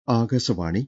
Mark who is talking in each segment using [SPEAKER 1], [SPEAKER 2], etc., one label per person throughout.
[SPEAKER 1] ആകാശവാണി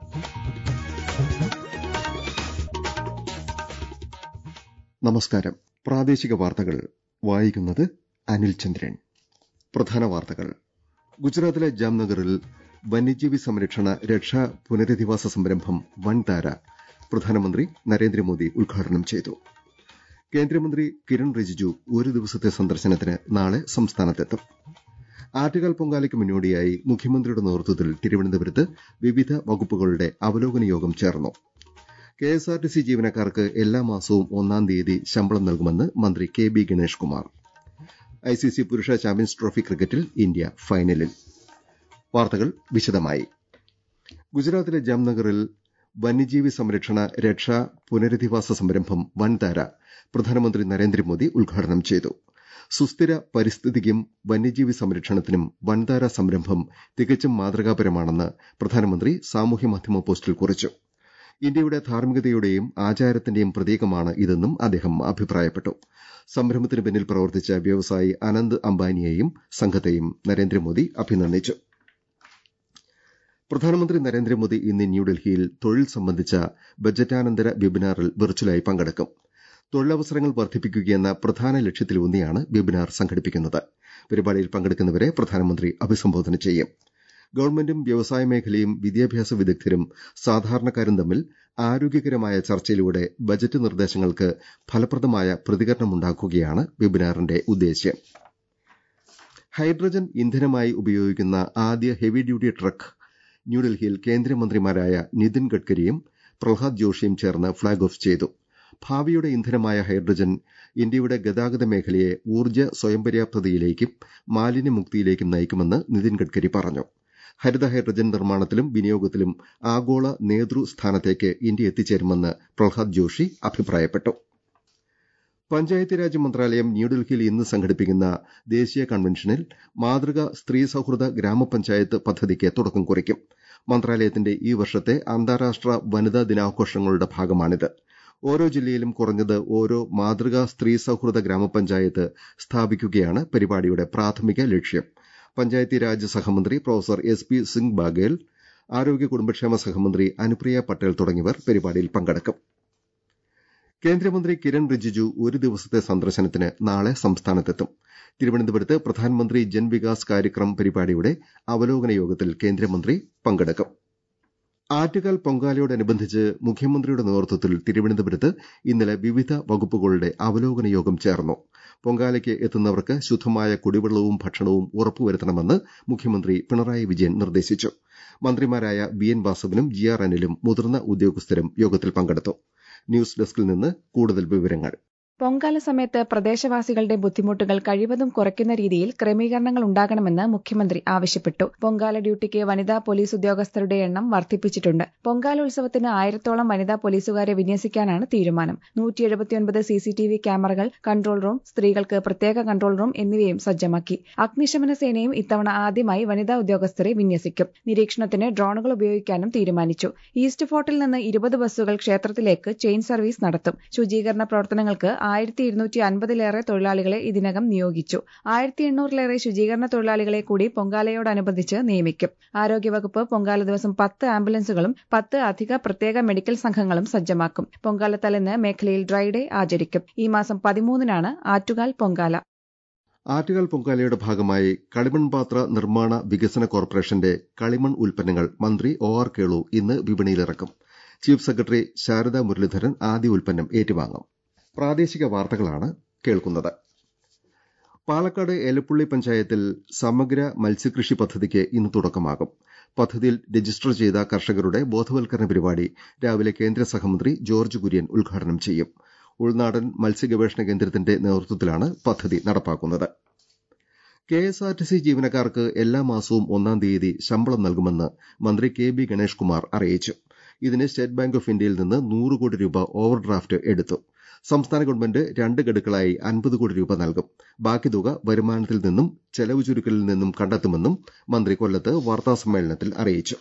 [SPEAKER 1] നമസ്കാരം പ്രാദേശിക വാർത്തകൾ വായിക്കുന്നത് അനിൽ ചന്ദ്രൻ പ്രധാന വാർത്തകൾ ഗുജറാത്തിലെ ജാംനഗറിൽ വന്യജീവി സംരക്ഷണ രക്ഷാ പുനരധിവാസ സംരംഭം വൻതാര പ്രധാനമന്ത്രി നരേന്ദ്രമോദി ഉദ്ഘാടനം ചെയ്തു കേന്ദ്രമന്ത്രി കിരൺ റിജിജു ഒരു ദിവസത്തെ സന്ദർശനത്തിന് നാളെ സംസ്ഥാനത്തെത്തും ആറ്റുകാൽ പൊങ്കാലയ്ക്ക് മുന്നോടിയായി മുഖ്യമന്ത്രിയുടെ നേതൃത്വത്തിൽ തിരുവനന്തപുരത്ത് വിവിധ വകുപ്പുകളുടെ അവലോകന യോഗം ചേർന്നു കെഎസ്ആർടിസി ജീവനക്കാർക്ക് എല്ലാ മാസവും ഒന്നാം തീയതി ശമ്പളം നൽകുമെന്ന് മന്ത്രി K B Ganesh Kumar ICC പുരുഷ ചാമ്പ്യൻസ് ട്രോഫി ക്രിക്കറ്റിൽ ഇന്ത്യ ഫൈനലിൽ വാർത്തകൾ വിശദമായി ഗുജറാത്തിലെ ജാംനഗറിൽ വന്യജീവി സംരക്ഷണ രക്ഷാ പുനരധിവാസ സംരംഭം വൻതാര പ്രധാനമന്ത്രി നരേന്ദ്രമോദി ഉദ്ഘാടനം ചെയ്തു സുസ്ഥിര പരിസ്ഥിതിക്കും വന്യജീവി സംരക്ഷണത്തിനും വൻതാര സംരംഭം തികച്ചും മാതൃകാപരമാണെന്ന് പ്രധാനമന്ത്രി സാമൂഹ്യമാധ്യമ പോസ്റ്റിൽ കുറിച്ചു ഇന്ത്യയുടെ ധാർമ്മികതയുടെയും ആചാരത്തിന്റെയും പ്രതീകമാണ് ഇതെന്നും അദ്ദേഹം അഭിപ്രായപ്പെട്ടു സംരംഭത്തിന് പിന്നിൽ പ്രവർത്തിച്ച വ്യവസായി അനന്ത് അംബാനിയെയും സംഘത്തെയും നരേന്ദ്രമോദി അഭിനന്ദിച്ചു പ്രധാനമന്ത്രി നരേന്ദ്രമോദി ഇന്ന് ന്യൂഡൽഹിയിൽ തൊഴിൽ സംബന്ധിച്ച ബജറ്റാനന്തര വെബിനാറിൽ വെർച്വലായി പങ്കെടുക്കും തൊഴിലവസരങ്ങൾ വർദ്ധിപ്പിക്കുകയെന്ന പ്രധാന ലക്ഷ്യത്തിലൂന്നിയാണ് വെബിനാർ സംഘടിപ്പിക്കുന്നത് പരിപാടിയിൽ പങ്കെടുക്കുന്നവരെ പ്രധാനമന്ത്രി അഭിസംബോധന ചെയ്യും ഗവൺമെന്റും വ്യവസായ മേഖലയും വിദ്യാഭ്യാസ വിദഗ്ധരും സാധാരണക്കാരും തമ്മിൽ ആരോഗ്യകരമായ ചർച്ചയിലൂടെ ബജറ്റ് നിർദ്ദേശങ്ങൾക്ക് ഫലപ്രദമായ പ്രതികരണമുണ്ടാക്കുകയാണ് വെബിനാറിന്റെ ഉദ്ദേശ്യം ഹൈഡ്രജൻ ഇന്ധനമായി ഉപയോഗിക്കുന്ന ആദ്യ ഹെവി ഡ്യൂട്ടി ട്രക്ക് ന്യൂഡൽഹിയിൽ കേന്ദ്രമന്ത്രിമാരായ നിതിൻ ഗഡ്കരിയും പ്രഹ്ലാദ് ജോഷിയും ചേർന്ന് ഫ്ളാഗ് ഓഫ് ചെയ്തു ഭാവിയുടെ ഇന്ധനമായ ഹൈഡ്രജൻ ഇന്ത്യയുടെ ഗതാഗത മേഖലയെ ഊർജ്ജ സ്വയംപര്യാപ്തതയിലേക്കും മാലിന്യമുക്തിയിലേക്കും നയിക്കുമെന്ന് നിതിൻ ഗഡ്കരി പറഞ്ഞു ഹരിത ഹൈഡ്രജൻ നിർമ്മാണത്തിലും വിനിയോഗത്തിലും ആഗോള നേതൃസ്ഥാനത്തേക്ക് ഇന്ത്യ എത്തിച്ചേരുമെന്ന് പ്രഹ്ലാദ് ജോഷി അഭിപ്രായപ്പെട്ടു പഞ്ചായത്ത് രാജ് മന്ത്രാലയം ന്യൂഡൽഹിയിൽ ഇന്ന് സംഘടിപ്പിക്കുന്ന ദേശീയ കൺവെൻഷനിൽ മാതൃകാ സ്ത്രീ സൌഹൃദ ഗ്രാമപഞ്ചായത്ത് പദ്ധതിക്ക് തുടക്കം കുറിക്കും മന്ത്രാലയത്തിന്റെ ഈ വർഷത്തെ അന്താരാഷ്ട്ര വനിതാ ദിനാഘോഷങ്ങളുടെ ഭാഗമാണിത് ഓരോ ജില്ലയിലും കുറഞ്ഞത് ഓരോ മാതൃകാ സ്ത്രീ സൌഹൃദ ഗ്രാമപഞ്ചായത്ത് സ്ഥാപിക്കുകയാണ് പരിപാടിയുടെ പ്രാഥമിക ലക്ഷ്യം പഞ്ചായത്തി രാജ് സഹമന്ത്രി professor S P Singh Baghel ആരോഗ്യ കുടുംബക്ഷേമ സഹമന്ത്രി അനുപ്രിയ പട്ടേൽ തുടങ്ങിയവർ പരിപാടിയിൽ പങ്കെടുക്കും കേന്ദ്രമന്ത്രി കിരൺ റിജിജു ഒരു ദിവസത്തെ സന്ദർശനത്തിന് നാളെ സംസ്ഥാനത്തെത്തും തിരുവനന്തപുരത്ത് പ്രധാനമന്ത്രി ജൻവികാസ് കാര്യക്രം പരിപാടിയുടെ അവലോകന യോഗത്തിൽ കേന്ദ്രമന്ത്രി പങ്കെടുക്കും ആറ്റുകാൽ പൊങ്കാലയോടനുബന്ധിച്ച് മുഖ്യമന്ത്രിയുടെ നേതൃത്വത്തിൽ തിരുവനന്തപുരത്ത് ഇന്നലെ വിവിധ വകുപ്പുകളുടെ അവലോകന യോഗം ചേർന്നു പൊങ്കാലയ്ക്ക് എത്തുന്നവർക്ക് ശുദ്ധമായ കുടിവെള്ളവും ഭക്ഷണവും ഉറപ്പുവരുത്തണമെന്ന് മുഖ്യമന്ത്രി പിണറായി വിജയൻ നിർദ്ദേശിച്ചു മന്ത്രിമാരായ ബി എൻ വാസവനും ജി ആർ അനിലും മുതിർന്ന ഉദ്യോഗസ്ഥരും യോഗത്തിൽ പങ്കെടുത്തു ന്യൂസ് ഡെസ്കിൽ നിന്ന് കൂടുതൽ വിവരങ്ങൾ
[SPEAKER 2] പൊങ്കാല സമയത്ത് പ്രദേശവാസികളുടെ ബുദ്ധിമുട്ടുകൾ കഴിവതും കുറയ്ക്കുന്ന രീതിയിൽ ക്രമീകരണങ്ങൾ ഉണ്ടാകണമെന്ന് മുഖ്യമന്ത്രി ആവശ്യപ്പെട്ടു പൊങ്കാല ഡ്യൂട്ടിക്ക് വനിതാ പോലീസ് ഉദ്യോഗസ്ഥരുടെ എണ്ണം വർദ്ധിപ്പിച്ചിട്ടുണ്ട് പൊങ്കാലോത്സവത്തിന് ആയിരത്തോളം വനിതാ പോലീസുകാരെ വിന്യസിക്കാനാണ് തീരുമാനം നൂറ്റി എഴുപത്തിയൊൻപത് സിസിടിവി ക്യാമറകൾ കൺട്രോൾ റൂം സ്ത്രീകൾക്ക് പ്രത്യേക കൺട്രോൾ റൂം എന്നിവയും സജ്ജമാക്കി അഗ്നിശമന സേനയും ഇത്തവണ ആദ്യമായി വനിതാ ഉദ്യോഗസ്ഥരെ വിന്യസിക്കും നിരീക്ഷണത്തിന് ഡ്രോണുകൾ ഉപയോഗിക്കാനും തീരുമാനിച്ചു ഈസ്റ്റ് ഫോർട്ടിൽ നിന്ന് ഇരുപത് ബസ്സുകൾ ക്ഷേത്രത്തിലേക്ക് ചെയിൻ സർവീസ് നടത്തും ശുചീകരണ പ്രവർത്തനങ്ങൾക്ക് ആയിരത്തി ഇരുന്നൂറ്റി അൻപതിലേറെ തൊഴിലാളികളെ ഇതിനകം നിയോഗിച്ചു ആയിരത്തി എണ്ണൂറിലേറെ ശുചീകരണ തൊഴിലാളികളെ കൂടി പൊങ്കാലയോടനുബന്ധിച്ച് നിയമിക്കും ആരോഗ്യവകുപ്പ് പൊങ്കാല ദിവസം പത്ത് ആംബുലൻസുകളും പത്ത് അധിക പ്രത്യേക മെഡിക്കൽ സംഘങ്ങളും സജ്ജമാക്കും പൊങ്കാല തലേന്ന് മേഖലയിൽ ഡ്രൈ ഡേ ആചരിക്കും ഈ മാസം പതിമൂന്നിനാണ് ആറ്റുകാൽ പൊങ്കാല
[SPEAKER 1] ആറ്റുകാൽ പൊങ്കാലയുടെ ഭാഗമായി കളിമൺ പാത്ര നിർമ്മാണ വികസന കോർപ്പറേഷന്റെ കളിമൺ ഉൽപ്പന്നങ്ങൾ മന്ത്രി ഒ ആർ കേളു ഇന്ന് വിപണിയിലിറക്കും ചീഫ് സെക്രട്ടറി ശാരദ മുരളീധരൻ ആദ്യ ഉൽപ്പന്നം ഏറ്റുവാങ്ങും പ്രാദേശിക വാർത്തകളാണ് കേൾക്കുന്നത് പാലക്കാട് എലപ്പുള്ളി പഞ്ചായത്തിൽ സമഗ്ര മത്സ്യകൃഷി പദ്ധതിക്ക് ഇന്ന് തുടക്കമാകും പദ്ധതിയിൽ രജിസ്റ്റർ ചെയ്ത കർഷകരുടെ ബോധവൽക്കരണ പരിപാടി രാവിലെ കേന്ദ്ര സഹമന്ത്രി ജോർജ് കുര്യൻ ഉദ്ഘാടനം ചെയ്യും ഉൾനാടൻ മത്സ്യഗവേഷണ കേന്ദ്രത്തിന്റെ നേതൃത്വത്തിലാണ് പദ്ധതി നടപ്പാക്കുന്നത് കെഎസ്ആർടിസി ജീവനക്കാർക്ക് എല്ലാ മാസവും ഒന്നാം തീയതി ശമ്പളം നൽകുമെന്ന് മന്ത്രി കെ ബി ഗണേഷ് കുമാർ അറിയിച്ചു ഇതിന് സ്റ്റേറ്റ് ബാങ്ക് ഓഫ് ഇന്ത്യയിൽ നിന്ന് നൂറ് കോടി രൂപ ഓവർ ഡ്രാഫ്റ്റ് എടുത്തു സംസ്ഥാന ഗവൺമെന്റ് രണ്ട് ഗഡുക്കളായി അൻപത് കോടി രൂപ നൽകും ബാക്കി തുക വരുമാനത്തിൽ നിന്നും ചെലവ് ചുരുക്കലിൽ നിന്നും കണ്ടെത്തുമെന്നും മന്ത്രി കൊല്ലത്ത് വാർത്താസമ്മേളനത്തിൽ അറിയിച്ചു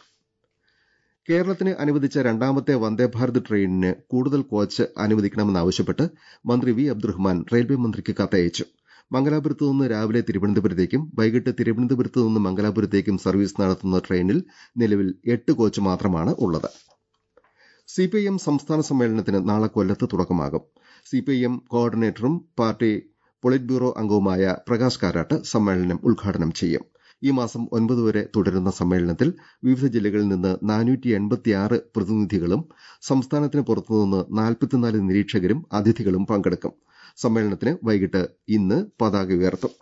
[SPEAKER 1] കേരളത്തിന് അനുവദിച്ച രണ്ടാമത്തെ വന്ദേഭാരത് ട്രെയിനിന് കൂടുതൽ കോച്ച് അനുവദിക്കണമെന്നാവശ്യപ്പെട്ട് മന്ത്രി വി അബ്ദുറഹ്മാൻ റെയിൽവേ മന്ത്രിക്ക് കത്തയച്ചു മംഗലാപുരത്ത് നിന്ന് രാവിലെ തിരുവനന്തപുരത്തേക്കും വൈകിട്ട് തിരുവനന്തപുരത്ത് നിന്ന് മംഗലാപുരത്തേക്കും സർവീസ് നടത്തുന്ന ട്രെയിനിൽ നിലവിൽ എട്ട് കോച്ച് മാത്രമാണ് ഉള്ളത് സിപിഐഎം സംസ്ഥാന സമ്മേളനത്തിന് നാളെ കൊല്ലത്ത് തുടക്കമാകും സിപിഐഎം കോർഡിനേറ്ററും പാർട്ടി പൊളിറ്റ് ബ്യൂറോ അംഗവുമായ പ്രകാശ് കാരാട്ട് സമ്മേളനം ഉദ്ഘാടനം ചെയ്യും ഈ മാസം ഒൻപത് വരെ തുടരുന്ന സമ്മേളനത്തിൽ വിവിധ ജില്ലകളിൽ നിന്ന് നാനൂറ്റി എൺപത്തിയാറ് പ്രതിനിധികളും സംസ്ഥാനത്തിന് പുറത്തുനിന്ന് നാൽപ്പത്തിനാല് നിരീക്ഷകരും അതിഥികളും പങ്കെടുക്കും സമ്മേളനത്തിന് വൈകിട്ട് ഇന്ന് പതാക ഉയർത്തും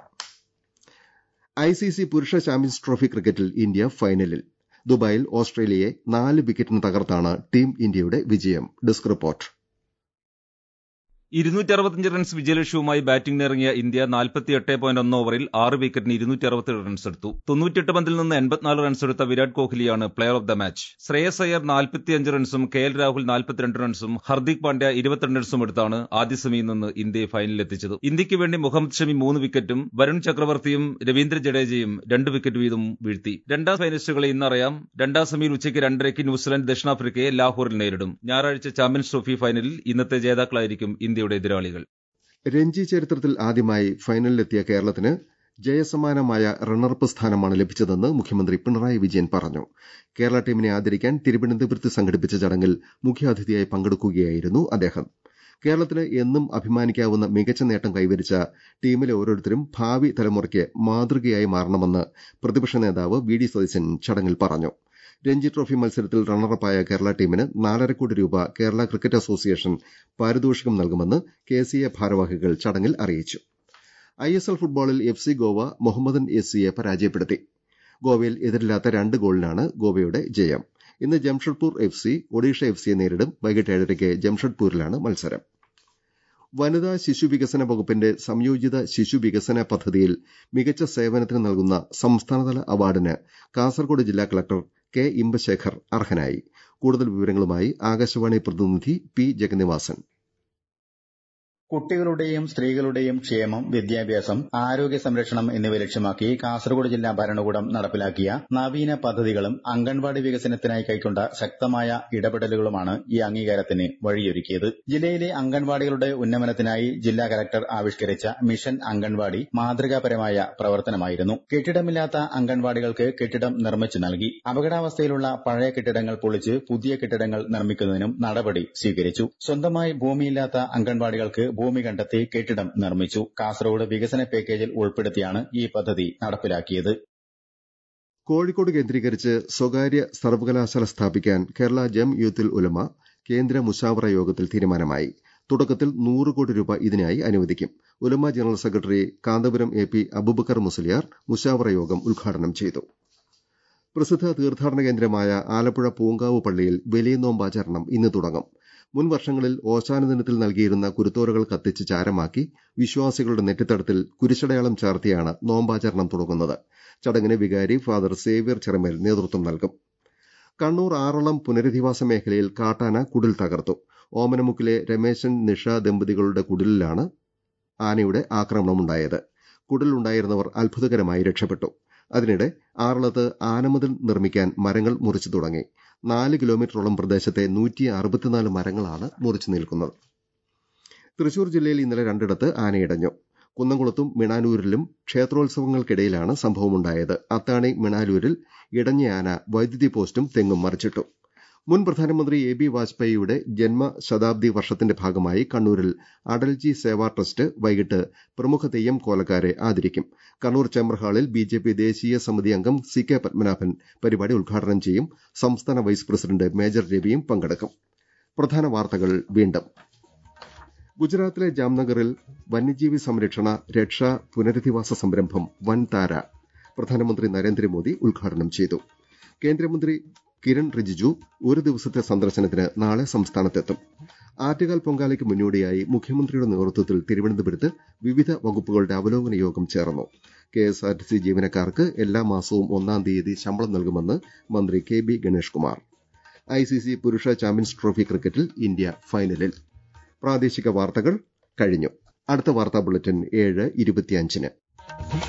[SPEAKER 1] ഐസിസി പുരുഷ ചാമ്പ്യൻസ് ട്രോഫി ക്രിക്കറ്റിൽ ഇന്ത്യ ഫൈനലിൽ ദുബായിൽ ഓസ്ട്രേലിയയെ നാല് വിക്കറ്റിന് തകർത്താണ് ടീം ഇന്ത്യയുടെ വിജയം ഡെസ്ക് റിപ്പോർട്ട്
[SPEAKER 3] ഇരുന്നൂറ്റി അറുപത്തിയഞ്ച് റൺസ് വിജയലക്ഷ്യവുമായി ബാറ്റിംഗിനിറങ്ങിയ ഇന്ത്യ നാൽപ്പത്തിയെട്ട് പോയിന്റ് ഒന്ന് ഓവറിൽ ആറ് വിക്കറ്റിന് ഇരുന്നൂറ്റി അറുപത്തിയേഴ് റൺസ് എടുത്തു തൊണ്ണൂറ്റിയെട്ട് പന്തിൽ നിന്ന് എൺപത്തിനാല് റൺസ് എടുത്ത വിരാട് കോഹ്ലിയാണ് player of the match Shreyas Iyer നാൽപ്പത്തിയഞ്ച് റൺസും കെ എൽ രാഹുൽ നാൽപ്പത്തിരണ്ട് റൺസും ഹർദിക് പാണ്ഡ്യ ഇരുപത്തിരണ്ട് റൺസും എടുത്താണ് ആദ്യ സെമിയിൽ നിന്ന് ഇന്ത്യയെ ഫൈനലിലെത്തിച്ചത് ഇന്ത്യയ്ക്ക് വേണ്ടി മുഹമ്മദ് ഷമി മൂന്ന് വിക്കറ്റും വരുൺ ചക്രവർത്തിയും രവീന്ദ്ര ജഡേജയും രണ്ട് വിക്കറ്റ് വീതം വീഴ്ത്തി രണ്ടാം ഫൈനലിസ്റ്റുകളെ ഇന്നറിയാം രണ്ടാം സെമിയിൽ ഉച്ചയ്ക്ക് രണ്ടരയ്ക്ക് ന്യൂസിലൻഡ് ദക്ഷിണാഫ്രിക്കയെ ലാഹോറിൽ നേരിടും ഞായറാഴ്ച ചാമ്പ്യൻസ് ട്രോഫി ഫൈനലിൽ ഇന്നത്തെ ജേതാക്കളായിരിക്കും ഇന്ത്യയുടെ എതിരാളികൾ
[SPEAKER 1] രഞ്ജി ചരിത്രത്തിൽ ആദ്യമായി ഫൈനലിലെത്തിയ കേരളത്തിന് ജയസമാനമായ റണ്ണറപ്പ് സ്ഥാനമാണ് ലഭിച്ചതെന്ന് മുഖ്യമന്ത്രി പിണറായി വിജയൻ പറഞ്ഞു കേരള ടീമിനെ ആദരിക്കാൻ തിരുവനന്തപുരത്ത് സംഘടിപ്പിച്ച ചടങ്ങിൽ മുഖ്യാതിഥിയായി പങ്കെടുക്കുകയായിരുന്നു അദ്ദേഹം കേരളത്തിന് എന്നും അഭിമാനിക്കാവുന്ന മികച്ച നേട്ടം കൈവരിച്ച ടീമിലെ ഓരോരുത്തരും ഭാവി തലമുറയ്ക്ക് മാതൃകയായി മാറണമെന്ന് പ്രതിപക്ഷ നേതാവ് വി ഡി സതീശൻ ചടങ്ങിൽ പറഞ്ഞു രഞ്ജി ട്രോഫി മത്സരത്തിൽ റണ്ണറപ്പായ കേരള ടീമിന് നാലര കോടി രൂപ കേരള ക്രിക്കറ്റ് അസോസിയേഷൻ പാരിതോഷികം നൽകുമെന്ന് കെ സി എ ഭാരവാഹികൾ ചടങ്ങിൽ അറിയിച്ചു ഐ എസ് എൽ ഫുട്ബോളിൽ F C Goa Mohammedan S സിയെ പരാജയപ്പെടുത്തി ഗോവയിൽ എതിരില്ലാത്ത രണ്ട് ഗോളിനാണ് ഗോവയുടെ ജയം ഇന്ന് Jamshedpur F C Odisha F സിയെ നേരിടും വൈകിട്ട് ഏഴരയ്ക്ക് ജംഷഡ്പൂരിലാണ് മത്സരം വനിതാ ശിശു വികസന വകുപ്പിന്റെ സംയോജിത ശിശു വികസന പദ്ധതിയിൽ മികച്ച സേവനത്തിന് നൽകുന്ന സംസ്ഥാനതല അവാർഡിന് കാസർഗോഡ് ജില്ലാ കളക്ടർ കെ ഇമ്പശേഖർ അർഹനായി കൂടുതൽ വിവരങ്ങളുമായി ആകാശവാണി പ്രതിനിധി പി ജഗന്നിവാസൻ
[SPEAKER 4] കുട്ടികളുടെയും സ്ത്രീകളുടെയും ക്ഷേമം വിദ്യാഭ്യാസം ആരോഗ്യ സംരക്ഷണം എന്നിവ ലക്ഷ്യമാക്കി കാസർഗോഡ് ജില്ലാ ഭരണകൂടം നടപ്പിലാക്കിയ നവീന പദ്ധതികളും അംഗൻവാടി വികസനത്തിനായി കൈക്കൊണ്ട ശക്തമായ ഇടപെടലുകളുമാണ് ഈ അംഗീകാരത്തിന് വഴിയൊരുക്കിയത് ജില്ലയിലെ അംഗൻവാടികളുടെ ഉന്നമനത്തിനായി ജില്ലാ കലക്ടർ ആവിഷ്കരിച്ച മിഷൻ അംഗൻവാടി മാതൃകാപരമായ പ്രവർത്തനമായിരുന്നു കെട്ടിടമില്ലാത്ത അംഗൻവാടികൾക്ക് കെട്ടിടം നിർമ്മിച്ചു നൽകി അപകടാവസ്ഥയിലുള്ള പഴയ കെട്ടിടങ്ങൾ പൊളിച്ച് പുതിയ കെട്ടിടങ്ങൾ നിർമ്മിക്കുന്നതിനും നടപടി സ്വീകരിച്ചു സ്വന്തമായി ഭൂമിയില്ലാത്ത അംഗൻവാടികൾക്ക് ഭൂമി കണ്ടെത്തി കെട്ടിടം നിർമ്മിച്ചു കാസർഗോഡ് വികസന പാക്കേജിൽ ഉൾപ്പെടുത്തിയാണ് ഈ പദ്ധതി നടപ്പിലാക്കിയത്
[SPEAKER 1] കോഴിക്കോട് കേന്ദ്രീകരിച്ച് സ്വകാര്യ സർവകലാശാല സ്ഥാപിക്കാൻ കേരള ജം യൂത്തിൽ ഉലമ കേന്ദ്ര മുഷാവറ യോഗത്തിൽ തീരുമാനമായി തുടക്കത്തിൽ നൂറ് കോടി രൂപ ഇതിനായി അനുവദിക്കും ഉലമ general secretary Kanthapuram A P Abubakar Musliyar മുഷാവറ യോഗം ഉദ്ഘാടനം ചെയ്തു പ്രസിദ്ധ തീർത്ഥാടന കേന്ദ്രമായ ആലപ്പുഴ പൂങ്കാവ് പള്ളിയിൽ വലിയ നോമ്പാചരണം ഇന്ന് തുടങ്ങും മുൻ വർഷങ്ങളിൽ ഓശാന ദിനത്തിൽ നൽകിയിരുന്ന കുരുത്തോലകൾ കത്തിച്ച് ചാരമാക്കി വിശ്വാസികളുടെ നെറ്റിത്തടത്തിൽ കുരിശടയാളം ചാർത്തിയാണ് നോമ്പാചരണം തുടങ്ങുന്നത് ചടങ്ങിന് വികാരി ഫാദർ സേവ്യർ ചിറമേൽ നേതൃത്വം നൽകും കണ്ണൂർ ആറളം പുനരധിവാസ മേഖലയിൽ കാട്ടാന കുടിൽ തകർത്തു ഓമനമുക്കിലെ രമേശൻ നിഷ ദമ്പതികളുടെ കുടിലിലാണ് ആനയുടെ ആക്രമണമുണ്ടായത് കുടിലുണ്ടായിരുന്നവർ അത്ഭുതകരമായി രക്ഷപ്പെട്ടു അതിനിടെ ആറളത്ത് ആനമതിൽ നിർമ്മിക്കാൻ മരങ്ങൾ മുറിച്ചു തുടങ്ങി നാല് കിലോമീറ്ററോളം പ്രദേശത്തെ നൂറ്റി അറുപത്തിനാല് മരങ്ങളാണ് മുറിച്ചു നിൽക്കുന്നത് തൃശൂർ ജില്ലയിൽ ഇന്നലെ രണ്ടിടത്ത് ആനയിടഞ്ഞു കുന്നംകുളത്തും മിണാലൂരിലും ക്ഷേത്രോത്സവങ്ങൾക്കിടയിലാണ് സംഭവമുണ്ടായത് അത്താണി മിണാലൂരിൽ ഇടഞ്ഞ ആന വൈദ്യുതി പോസ്റ്റും തെങ്ങും മറിച്ചിട്ടു മുൻ പ്രധാനമന്ത്രി എ ബി വാജ്പേയിയുടെ ജന്മശതാബ്ദി വർഷത്തിന്റെ ഭാഗമായി കണ്ണൂരിൽ അടൽജി സേവാ ട്രസ്റ്റ് വൈകിട്ട് പ്രമുഖ തെയ്യം കോലക്കാരെ ആദരിക്കും കണ്ണൂർ ചേംബർ ഹാളിൽ ബി ജെ പി ദേശീയ സമിതി അംഗം സി കെ പത്മനാഭൻ പരിപാടി ഉദ്ഘാടനം ചെയ്യും സംസ്ഥാന വൈസ് പ്രസിഡന്റ് മേജർ രവിയും പങ്കെടുക്കും പ്രധാന വാർത്തകൾ വീണ്ടും ഗുജറാത്തിലെ ജാംനഗറിൽ വന്യജീവി സംരക്ഷണ രക്ഷാ പുനരധിവാസ സംരംഭം വൻതാര പ്രധാനമന്ത്രി നരേന്ദ്രമോദി ഉദ്ഘാടനം ചെയ്തു കേന്ദ്രമന്ത്രി കിരൺ റിജിജു ഒരു ദിവസത്തെ സന്ദർശനത്തിന് നാളെ സംസ്ഥാനത്തെത്തും ആറ്റുകാൽ പൊങ്കാലയ്ക്ക് മുന്നോടിയായി മുഖ്യമന്ത്രിയുടെ നേതൃത്വത്തിൽ തിരുവനന്തപുരത്ത് വിവിധ വകുപ്പുകളുടെ അവലോകന യോഗം ചേർന്നു കെഎസ്ആർടിസി ജീവനക്കാർക്ക് എല്ലാ മാസവും ഒന്നാം തീയതി ശമ്പളം നൽകുമെന്ന് മന്ത്രി K B Ganesh Kumar ICC പുരുഷ ചാമ്പ്യൻസ് ട്രോഫി ക്രിക്കറ്റിൽ ഇന്ത്യ ഫൈനലിൽ പ്രാദേശിക വാർത്തകൾ കഴിഞ്ഞു അടുത്ത വാർത്താ ബുള്ളറ്റിൻ ഏഴ് ഇരുപത്തിയഞ്ചിന്